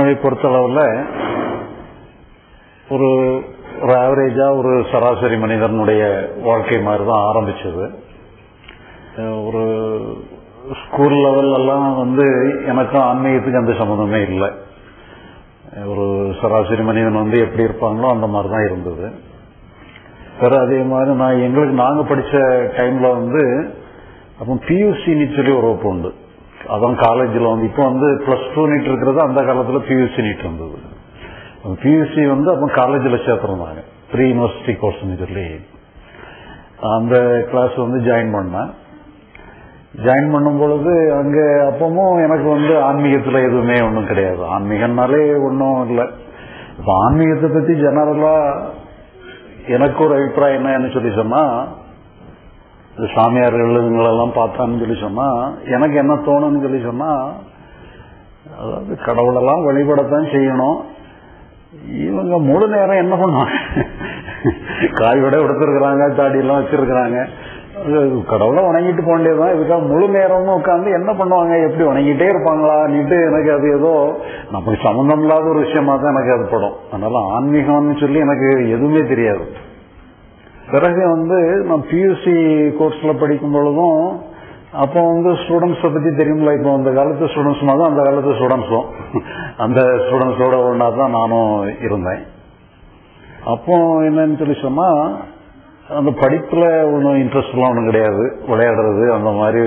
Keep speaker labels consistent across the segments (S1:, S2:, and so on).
S1: என்னை பொறுத்தளவில் ஒரு ஒரு ஆவரேஜா ஒரு சராசரி மனிதனுடைய வாழ்க்கை மாதிரி தான் ஆரம்பிச்சது அஹ் ஒரு ஸ்கூல் லெவல் எல்லாம் வந்து எனக்கும் ஆன்மீகத்துக்கு அந்த சம்மந்தமே இல்லை ஒரு சராசரி மனிதன் வந்து எப்படி இருப்பாங்களோ அந்த மாதிரி தான் இருந்தது வேற அதே மாதிரி நான் எங்களுக்கு நாங்க படிச்ச டைம்ல வந்து அப்போ பியூசி நீட் சொல்லி ஒரு வகுப்பு உண்டு அதான் காலேஜில் வந்து இப்போ வந்து பிளஸ் டூ நீட் இருக்கிறது அந்த காலத்தில் பியூசி நீட் இருந்தது பியூசி வந்து அப்போ காலேஜில் சேர்த்துருந்தாங்க ப்ரீ யூனிவர்சிட்டி கோர்ஸ்னு சொல்லி அந்த கிளாஸ் வந்து ஜாயின் பண்ணேன் ஜாயின் பண்ணும் பொழுது அங்க அப்பவும் எனக்கு வந்து ஆன்மீகத்துல எதுவுமே ஒன்றும் கிடையாது ஆன்மீகம்னாலே ஒன்றும் இல்லை இப்போ ஆன்மீகத்தை பத்தி ஜெனரலா எனக்கு ஒரு அபிப்பிராயம் என்னன்னு சொல்லி சொன்னா இந்த சாமியார் எழுதுங்களெல்லாம் பார்த்தான்னு சொல்லி சொன்னா எனக்கு என்ன தோணுன்னு சொல்லி சொன்னா அதாவது கடவுளெல்லாம் வழிபடத்தான் செய்யணும் இவங்க முழு நேரம் என்ன பண்ணுவாங்க காய் விட எடுத்திருக்கிறாங்க தாடியெல்லாம் வச்சிருக்கிறாங்க கடவுளை வணங்கிட்டு போக வேண்டியதுதான் இதுக்காக முழு நேரமும் உட்காந்து என்ன பண்ணுவாங்க எப்படி வணங்கிட்டே இருப்பாங்களான்னுட்டு எனக்கு அது ஏதோ நமக்கு சம்மந்தம் இல்லாத ஒரு விஷயமா தான் எனக்கு அது படும் அதனால ஆன்மீகம்னு சொல்லி எனக்கு எதுவுமே தெரியாது பிறகு வந்து நான் பியூசி கோர்ஸ்ல படிக்கும் பொழுதும் அப்போ வந்து ஸ்டூடெண்ட்ஸை பத்தி தெரியும்ல இப்போ அந்த காலத்து ஸ்டூடெண்ட்ஸ் மாதிரி தான் அந்த காலத்து ஸ்டூடெண்ட்ஸும் அந்த ஸ்டூடெண்ட்ஸோட ஒன்றா தான் நானும் இருந்தேன் அப்போ என்னன்னு சொல்லி சொன்னா அந்த படிப்புல ஒன்றும் இன்ட்ரெஸ்ட்லாம் ஒன்றும் கிடையாது விளையாடுறது அந்த மாதிரி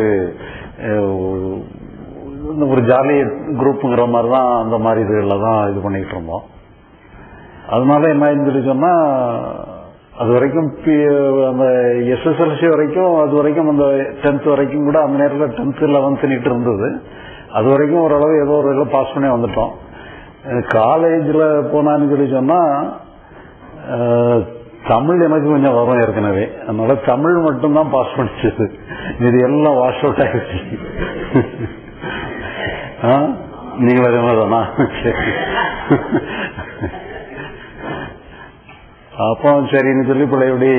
S1: ஒரு ஜாலி குரூப்புங்கிற மாதிரி தான் அந்த மாதிரி இதுகளில் தான் இது பண்ணிட்டு இருந்தோம் அதனால என்ன சொல்லி சொன்னா அது வரைக்கும் அந்த எஸ்எஸ்எல்சி வரைக்கும் அது வரைக்கும் அந்த டென்த் வரைக்கும் கூட அந்த நேரத்தில் டென்த் லெவன்த் நீட்டு இருந்தது அது வரைக்கும் ஓரளவு ஏதோ ஒரு இதில் பாஸ் பண்ணி வந்துட்டோம் காலேஜில் போனான்னு சொல்லி சொன்னா தமிழ் எனக்கு கொஞ்சம் வரும் ஏற்கனவே அதனால தமிழ் மட்டும்தான் பாஸ் பண்ணிச்சது இது எல்லாம் வாஷ் அவுட் ஆயிடுச்சு நீங்களும் அதே மாதிரி தானா சரி அப்போ சரின்னு சொல்லி பிள்ளையோடி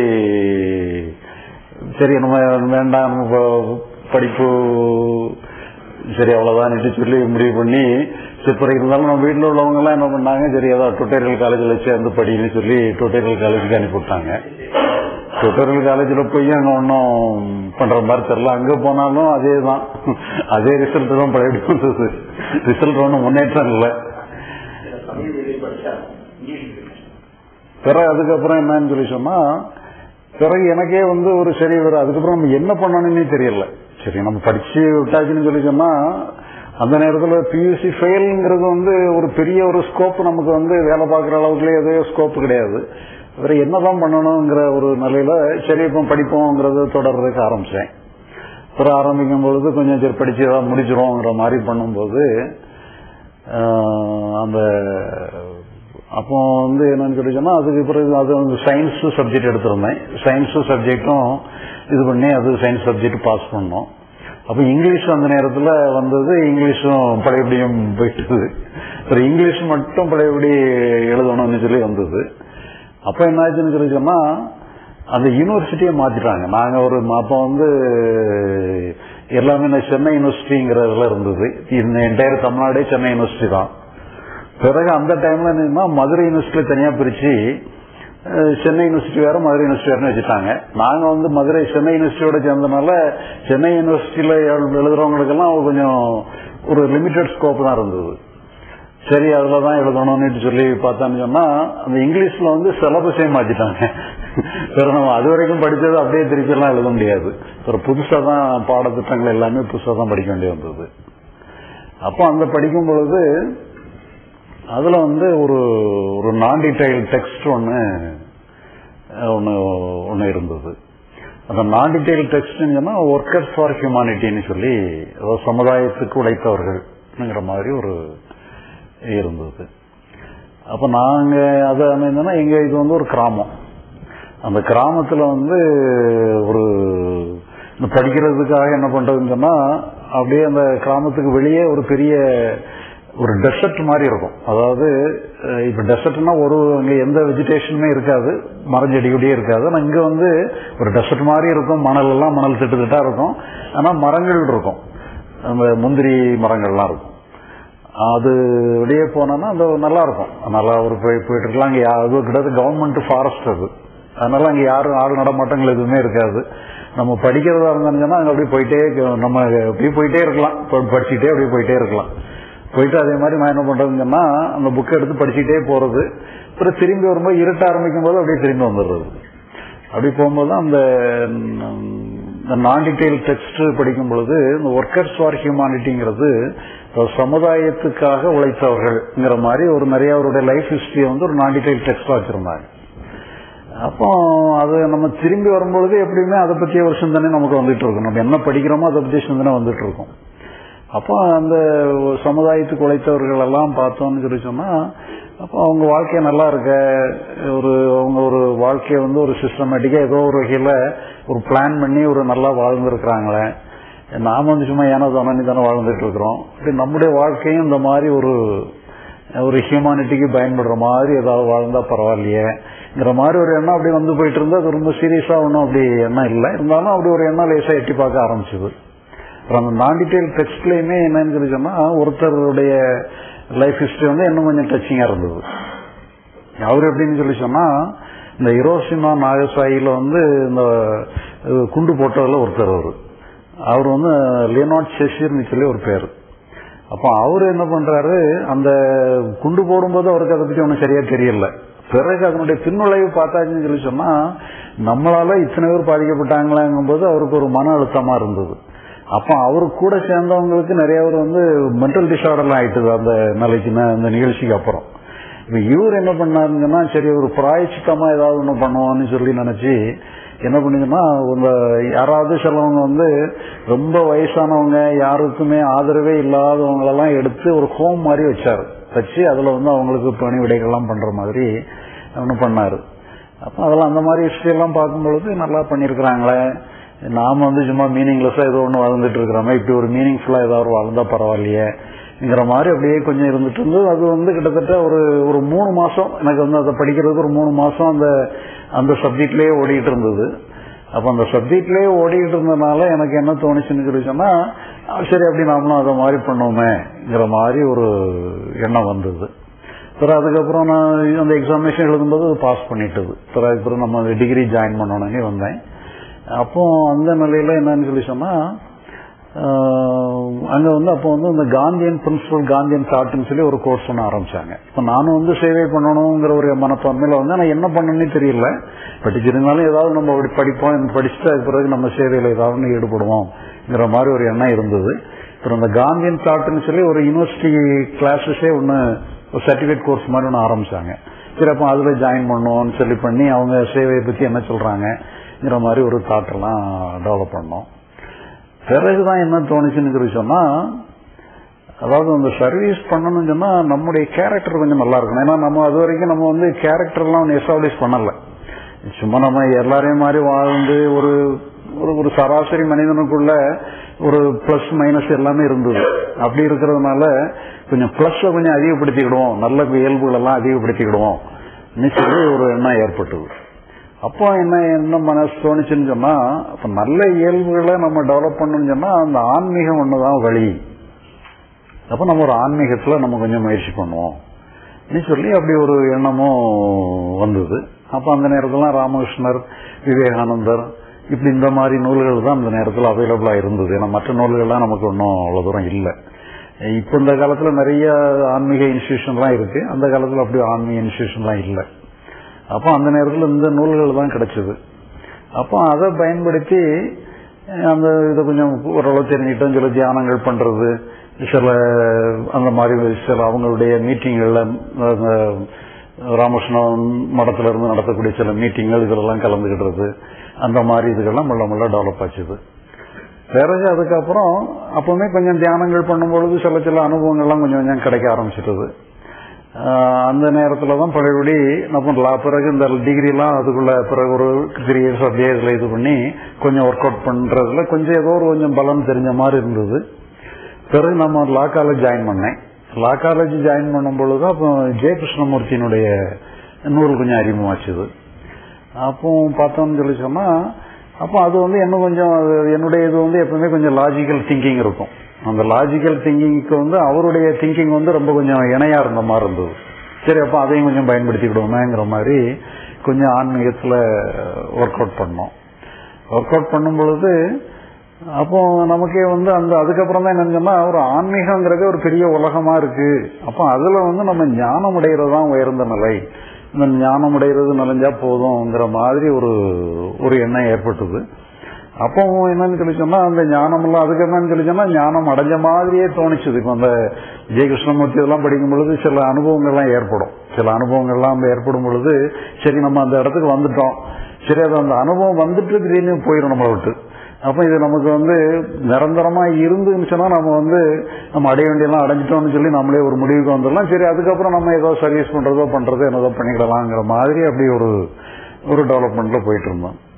S1: சரி நம்ம வேண்டாம் நம்ம படிப்பு சரி அவ்வளவுதான் சொல்லி முடிவு பண்ணி சிப்பரை இருந்தாலும் நம்ம வீட்டில் உள்ளவங்க எல்லாம் என்ன பண்ணாங்க சரி ஏதாவது டுட்டோரியல் காலேஜில் சேர்ந்து படின்னு சொல்லி டுட்டோரியல் காலேஜுக்கு அனுப்பிவிட்டாங்க டுட்டோரியல் காலேஜில் போய் அங்கே ஒன்றும் பண்ற மாதிரி தெரியல அங்கே போனாலும் அதே தான் அதே ரிசல்ட் தான் பழைய வந்தது ரிசல்ட் ஒன்றும் முன்னேற்றம் இல்லை பிறகு அதுக்கப்புறம் என்னன்னு சொல்லி சொன்னா பிறகு எனக்கே வந்து ஒரு சரி வரும் அதுக்கப்புறம் நம்ம என்ன பண்ணணும்னே தெரியல சரி நம்ம படிச்சு விட்டாச்சுன்னு சொல்லி சொன்னா அந்த நேரத்தில் பியூசி ஃபெயில்ங்கிறது வந்து ஒரு பெரிய ஒரு ஸ்கோப் நமக்கு வந்து வேலை பார்க்குற அளவுக்குள்ளே எதோ ஸ்கோப் கிடையாது வேற என்னதான் பண்ணணுங்கிற ஒரு நிலையில சரி இப்போ படிப்போங்கிறது தொடர்றதுக்கு ஆரம்பிச்சேன் பிறகு ஆரம்பிக்கும் பொழுது கொஞ்சம் சரி படிச்சு ஏதாவது முடிச்சிருவோங்கிற மாதிரி பண்ணும்போது அந்த அப்போ வந்து என்னன்னு சொல்லி சொன்னா அதுக்கு பிறகு அது வந்து சயின்ஸ் சப்ஜெக்ட் எடுத்திருந்தேன் சயின்ஸ் சப்ஜெக்டும் இது பண்ணி அது சயின்ஸ் சப்ஜெக்ட் பாஸ் பண்ணோம் அப்போ இங்கிலீஷ் அந்த நேரத்தில் வந்தது இங்கிலீஷும் பழையபடியும் போயிட்டுது சரி இங்கிலீஷ் மட்டும் பழையபடி எழுதணும்னு சொல்லி வந்தது அப்போ என்னாச்சுன்னு சொல்லி சொன்னா அந்த யூனிவர்சிட்டியை மாத்திட்டாங்க நாங்க ஒரு அப்போ வந்து எல்லாமே இந்த சென்னை யூனிவர்சிட்டிங்கிறதுல இருந்தது இந்த என்டையர் தமிழ்நாடே சென்னை யூனிவர்சிட்டி தான் பிறகு அந்த டைம்ல என்னன்னா மதுரை யூனிவர்சிட்டியில தனியா பிரிச்சு சென்னை யூனிவர்சிட்டி வேற மதுரை யூனிவர்சிட்டி வேற வச்சுட்டாங்க நாங்க வந்து மதுரை சென்னை யூனிவர்சிட்டியோட சேர்ந்தனால சென்னை யூனிவர்சிட்டியில எழுதுறவங்களுக்கெல்லாம் கொஞ்சம் ஒரு லிமிடெட் ஸ்கோப் தான் இருந்தது சரி அதுல தான் எழுதணும்னு சொல்லி பார்த்தான்னு சொன்னா அந்த இங்கிலீஷ்ல வந்து சிலபஸே மாத்திட்டாங்க வேற நம்ம அது வரைக்கும் படிச்சது அப்படியே திருப்பி எல்லாம் எழுத முடியாது ஒரு புதுசா தான் பாடத்திட்டங்கள் எல்லாமே புதுசா தான் படிக்க வேண்டி வந்தது அப்போ அந்த படிக்கும் பொழுது அதுல வந்து ஒரு ஒரு நான் டீடைல் டெக்ஸ்ட் ஒன்று ஒன்று ஒன்று இருந்தது அந்த நான் டீடைல் டெக்ஸ்ட்னு சொன்னா ஒர்க்கர்ஸ் ஃபார் ஹியூமானிட்டின்னு சொல்லி அதாவது சமுதாயத்துக்கு உழைத்தவர்கள்ங்கிற மாதிரி ஒரு இருந்தது அப்ப நாங்க அது அமைந்தோன்னா எங்க இது வந்து ஒரு கிராமம் அந்த கிராமத்துல வந்து ஒரு படிக்கிறதுக்காக என்ன பண்றதுன்னு சொன்னா அப்படியே அந்த கிராமத்துக்கு வெளியே ஒரு பெரிய ஒரு டெசர்ட் மாதிரி இருக்கும் அதாவது இப்ப டெசர்ட்னா ஒரு அங்க எந்த வெஜிடேஷனுமே இருக்காது மரஞ்செடி கொடியே இருக்காது ஆனா இங்க வந்து ஒரு டெசர்ட் மாதிரி இருக்கும் மணல் எல்லாம் மணல் திட்டு திட்டா இருக்கும் ஆனா மரங்கள் இருக்கும் அந்த முந்திரி மரங்கள்லாம் இருக்கும் அது வெளியே போனோம்னா அது நல்லா இருக்கும் நல்லா ஒரு போய் போயிட்டு இருக்கலாம் அங்கே யா- அது கிட்டத்தட்ட கவர்மெண்ட் ஃபாரஸ்ட் அது அதனால அங்கே யாரும் ஆள் நடமாட்டங்கள் எதுவுமே இருக்காது நம்ம படிக்கிறதா இருந்தாங்கன்னா அங்கே அப்படியே போயிட்டே இருக்க- நம்ம அப்படியே போயிட்டே இருக்கலாம் ப- படிச்சுட்டே அப்படியே போயிட்டே இருக்கலாம் போயிட்டு அதே மாதிரி நான் என்ன பண்றதுங்கன்னா அந்த புக்கை எடுத்து படிச்சுட்டே போறது அப்புறம் திரும்பி வரும்போது இருட்ட ஆரம்பிக்கும் போது அப்படியே திரும்பி வந்துடுறது அப்படி போகும்போது அந்த நான் டீடைல் டெக்ஸ்ட் படிக்கும் பொழுது இந்த ஒர்க்கர்ஸ் ஃபார் ஹியூமானிட்டிங்கிறது சமுதாயத்துக்காக உழைத்தவர்கள்ங்கிற மாதிரி ஒரு நிறைய அவருடைய லைஃப் ஹிஸ்டரியை வந்து ஒரு நான் டீடைல் டெக்ஸ்டா வச்சிருந்தாங்க அப்போ அது நம்ம திரும்பி வரும்பொழுது எப்படியுமே அதை பற்றிய ஒரு சிந்தனை நமக்கு வந்துட்டு இருக்கும் நம்ம என்ன படிக்கிறோமோ அதை பற்றிய சிந்தனை வந்துட்டு இருக்கும் அப்போ அந்த சமுதாயத்துக்கு உழைத்தவர்கள் எல்லாம் பார்த்தோம்னு சொல்லி சொன்னா அப்போ அவங்க வாழ்க்கை நல்லா இருக்க ஒரு அவங்க ஒரு வாழ்க்கையை வந்து ஒரு சிஸ்டமேட்டிக்கா ஏதோ ஒரு வகையில ஒரு பிளான் பண்ணி ஒரு நல்லா வாழ்ந்துருக்கிறாங்களே நாம வந்து சும்மா ஏனோ தானே தானே வாழ்ந்துட்டு இருக்கிறோம் அப்படி நம்முடைய வாழ்க்கையும் இந்த மாதிரி ஒரு ஒரு ஹியூமானிட்டிக்கு பயன்படுற மாதிரி ஏதாவது வாழ்ந்தா பரவாயில்லையேங்கிற மாதிரி ஒரு எண்ணம் அப்படி வந்து போயிட்டு இருந்தா அது ரொம்ப சீரியஸா ஒன்றும் அப்படி எண்ணம் இல்லை இருந்தாலும் அப்படி ஒரு எண்ணம் லேசா எட்டி பார்க்க ஆரம்பிச்சது அப்புறம் அந்த நான் டீடைல் டெக்ஸ்ட்லயுமே என்னன்னு சொல்லி சொன்னா ஒருத்தருடைய லைஃப் ஹிஸ்டரி வந்து இன்னும் கொஞ்சம் டச்சிங்கா இருந்தது அவர் எப்படின்னு சொல்லி சொன்னா இந்த ஹிரோஷிமா நாகசாயில வந்து இந்த அஹ், குண்டு போட்டதுல ஒருத்தர் அவர் அவர் வந்து லியோனாட் ஷெஷீர்னு சொல்லி ஒரு பேர் அப்போ அவர் என்ன பண்றாரு அந்த குண்டு போடும்போது அவருக்கு அதை பத்தி ஒன்றும் சரியா தெரியல பிறகு அதனுடைய பின்விளைவு பார்த்தாச்சுன்னு சொல்லி சொன்னா நம்மளால இத்தனை பேர் பாதிக்கப்பட்டாங்களாங்கும் போது அவருக்கு ஒரு மன அழுத்தமா இருந்தது அப்போ அவரு கூட சேர்ந்தவங்களுக்கு நிறைய பேர் வந்து மென்டல் டிசார்டர்லாம் ஆயிட்டுது அந்த நிலைக்கு அந்த நிகழ்ச்சிக்கு அப்புறம் இப்ப இவர் என்ன பண்ணாருங்கன்னா சரி ஒரு பிராயச்சித்தமா ஏதாவது ஒண்ணு பண்ணுவோம்னு சொல்லி நினைச்சு என்ன பண்ணுங்கன்னா இந்த யாராவது சிலவங்க வந்து ரொம்ப வயசானவங்க யாருக்குமே ஆதரவே இல்லாதவங்களெல்லாம் எடுத்து ஒரு ஹோம் மாதிரி வச்சாரு வச்சு அதுல வந்து அவங்களுக்கு பணி விடைகள்லாம் பண்ற மாதிரி ஒன்று பண்ணாரு அப்ப அதெல்லாம் அந்த மாதிரி ஹிஸ்டரி எல்லாம் பார்க்கும்பொழுது நல்லா பண்ணியிருக்கிறாங்களே நாம வந்து சும்மா மீனிங்லெஸ்ஸா ஏதோ ஒன்று வாழ்ந்துட்டு இருக்கிறோமே இப்படி ஒரு மீனிங்ஃபுல்லா ஏதாவது வாழ்ந்தா பரவாயில்லையேங்கிற மாதிரி அப்படியே கொஞ்சம் இருந்துட்டு இருந்தது அது வந்து கிட்டத்தட்ட ஒரு ஒரு மூணு மாசம் எனக்கு வந்து அதை படிக்கிறதுக்கு ஒரு மூணு மாசம் அந்த அந்த சப்ஜெக்ட்லயே ஓடிட்டு இருந்தது அப்ப அந்த சப்ஜெக்ட்லயே ஓடிட்டு இருந்ததுனால எனக்கு என்ன தோணுச்சுன்னு சொல்லி சொன்னா அஹ் சரி அப்படி நாமளும் அதை மாதிரி பண்ணோமேங்கிற மாதிரி ஒரு எண்ணம் வந்தது பிறகு அதுக்கப்புறம் நான் அந்த எக்ஸாமினேஷன் எழுதும்போது பாஸ் பண்ணிட்டது பிறகு அதுக்கப்புறம் நம்ம டிகிரி ஜாயின் பண்ணணும்னே வந்தேன் அப்போ அந்த நிலையில என்னன்னு சொல்லி சொன்னா ஆஹ், அங்க வந்து அப்போ வந்து இந்த காந்தியன் பிரின்சிபல் காந்தியன் தாட்னு சொல்லி ஒரு கோர்ஸ் ஒன்று ஆரம்பிச்சாங்க இப்போ நானும் வந்து சேவை பண்ணணுங்கிற ஒரு மனப்பான்மையில வந்து நான் என்ன பண்ணணும்னே தெரியல படிச்சிருந்தாலும் ஏதாவது நம்ம அப்படி படிப்போம் படிச்சுட்டு அதுக்கு பிறகு நம்ம சேவையில் ஏதாவது ஒண்ணு ஈடுபடுவோம்ங்கிற மாதிரி ஒரு எண்ணம் இருந்தது அப்புறம் இந்த காந்தியன் தாட்னு சொல்லி ஒரு யூனிவர்சிட்டி கிளாஸஸே ஒன்று ஒரு சர்டிஃபிகேட் கோர்ஸ் மாதிரி ஒன்று ஆரம்பிச்சாங்க சரி அப்போ அதில் ஜாயின் பண்ணுவோம்னு சொல்லி பண்ணி அவங்க சேவையை பற்றி என்ன சொல்றாங்கங்கிற மாதிரி ஒரு தாட்டெல்லாம் டெவலப் பண்ணோம் பிறகுதான் என்ன தோணுச்சுன்னு சொல்லி சொன்னா அதாவது அந்த சர்வீஸ் பண்ணணும்னு சொன்னா நம்முடைய கேரக்டர் கொஞ்சம் நல்லா இருக்கணும் ஏன்னா நம்ம அது வரைக்கும் நம்ம வந்து கேரக்டர்லாம் ஒன்று எஸ்டாப்ளிஷ் பண்ணல சும்மா நம்ம எல்லாரையும் மாதிரி வாழ்ந்து ஒரு ஒரு ஒரு சராசரி மனிதனுக்குள்ள ஒரு பிளஸ் மைனஸ் எல்லாமே இருந்தது அப்படி இருக்கிறதுனால கொஞ்சம் பிளஸ் கொஞ்சம் அதிகப்படுத்திக்கிடுவோம் நல்ல இயல்புகள் எல்லாம் அதிகப்படுத்திக்கிடுவோம் சொல்லி ஒரு எண்ணம் ஏற்பட்டது அப்போ என்ன என்ன மனசு தோணுச்சுன்னு சொன்னா அப்ப நல்ல இயல்புகளை நம்ம டெவலப் பண்ணணும்னு சொன்னா அந்த ஆன்மீகம் ஒண்ணுதான் வழி அப்ப நம்ம ஒரு ஆன்மீகத்துல நம்ம கொஞ்சம் முயற்சி பண்ணுவோம் நீ சொல்லி அப்படி ஒரு எண்ணமும் வந்தது அப்ப அந்த நேரத்துல ராமகிருஷ்ணர் விவேகானந்தர் இப்படி இந்த மாதிரி நூல்கள் தான் அந்த நேரத்தில் அவைலபிளா இருந்தது ஏன்னா மற்ற நூல்கள்லாம் நமக்கு ஒன்றும் அவ்வளவு தூரம் இல்லை இப்ப இந்த காலத்துல நிறைய ஆன்மீக இன்ஸ்டிடியூஷன்லாம் இருக்கு அந்த காலத்துல அப்படி ஆன்மீக இன்ஸ்டிடியூஷன்லாம் இல்லை அப்போ அந்த நேரத்தில் இந்த நூல்கள் தான் கிடைச்சது அப்போ அதை பயன்படுத்தி அஹ், அந்த இதை கொஞ்சம் ஓரளவு தெரிஞ்சுக்கிட்டோம் சில தியானங்கள் பண்றது சில அந்த மாதிரி சில அவங்களுடைய மீட்டிங்கள்ல அஹ், ராமகிருஷ்ணன் மடத்துல இருந்து நடத்தக்கூடிய சில மீட்டிங்கள் இதெல்லாம் கலந்துக்கிடுறது அந்த மாதிரி இதுகள்லாம் மெல்ல மெல்ல டெவலப் ஆச்சுது பிறகு அதுக்கப்புறம் அப்பவுமே கொஞ்சம் தியானங்கள் பண்ணும்பொழுது சில சில அனுபவங்கள்லாம் கொஞ்சம் கொஞ்சம் கிடைக்க ஆரம்பிச்சிட்டது ஆஹ் அந்த நேரத்துல தான் பழையபடி என்ன பண்ணலாம் பிறகு இந்த டிகிரிலாம் அதுக்குள்ள பிறகு ஒரு த்ரீ இயர்ஸ் அப்படியே இதுல இது பண்ணி கொஞ்சம் ஒர்க் அவுட் பண்றதுல கொஞ்சம் ஏதோ ஒரு கொஞ்சம் பலம் தெரிஞ்ச மாதிரி இருந்தது பிறகு நம்ம லா காலேஜ் ஜாயின் பண்ணேன் லா காலேஜ் ஜாயின் பண்ணும் பொழுது அப்போ ஜெய கிருஷ்ணமூர்த்தியினுடைய நூல் கொஞ்சம் அறிமுகமாச்சுது அப்போ பார்த்தோம்னு சொல்லி சொன்னா அப்போ அது வந்து இன்னும் கொஞ்சம் அது என்னுடைய இது வந்து எப்பவுமே கொஞ்சம் லாஜிக்கல் திங்கிங் இருக்கும் அந்த லாஜிக்கல் திங்கிங்க்கு வந்து அவருடைய திங்கிங் வந்து ரொம்ப கொஞ்சம் இணையா இருந்த மாதிரி இருந்தது சரி அப்போ அதையும் கொஞ்சம் பயன்படுத்திக்கிடுவோமேங்கிற மாதிரி கொஞ்சம் ஆன்மீகத்தில் ஒர்க் அவுட் பண்ணோம் ஒர்க் அவுட் பண்ணும் பொழுது அப்போ நமக்கே வந்து அந்த அதுக்கப்புறம் தான் என்னன்னு சொன்னா ஒரு ஆன்மீகங்கிறது ஒரு பெரிய உலகமா இருக்கு அப்போ அதுல வந்து நம்ம ஞானம் அடைகிறது தான் உயர்ந்த நிலை இந்த ஞானம் அடைகிறது நலைஞ்சா போதும்ங்கிற மாதிரி ஒரு ஒரு எண்ணம் ஏற்பட்டது அப்போ என்னன்னு சொல்லி சொன்னா அந்த ஞானம் எல்லாம் அதுக்கு என்னன்னு சொல்லி சொன்னா ஞானம் அடைஞ்ச மாதிரியே தோணிச்சுது இப்போ அந்த ஜெய கிருஷ்ணமூர்த்தி இதெல்லாம் படிக்கும் பொழுது சில அனுபவங்கள்லாம் ஏற்படும் சில அனுபவங்கள்லாம் ஏற்படும் பொழுது சரி நம்ம அந்த இடத்துக்கு வந்துட்டோம் சரி அது அந்த அனுபவம் வந்துட்டு திடீர்னு போயிடும் நம்மளை விட்டு அப்ப இது நமக்கு வந்து நிரந்தரமா இருந்துன்னு சொன்னா நம்ம வந்து நம்ம அடைய வேண்டியெல்லாம் அடைஞ்சிட்டோம்னு சொல்லி நம்மளே ஒரு முடிவுக்கு வந்துடலாம் சரி அதுக்கப்புறம் நம்ம ஏதோ சர்வீஸ் பண்றதோ பண்றதோ என்னதோ பண்ணிக்கிடலாங்கிற மாதிரி அப்படி ஒரு ஒரு டெவலப்மெண்ட்ல போயிட்டு இருந்தோம்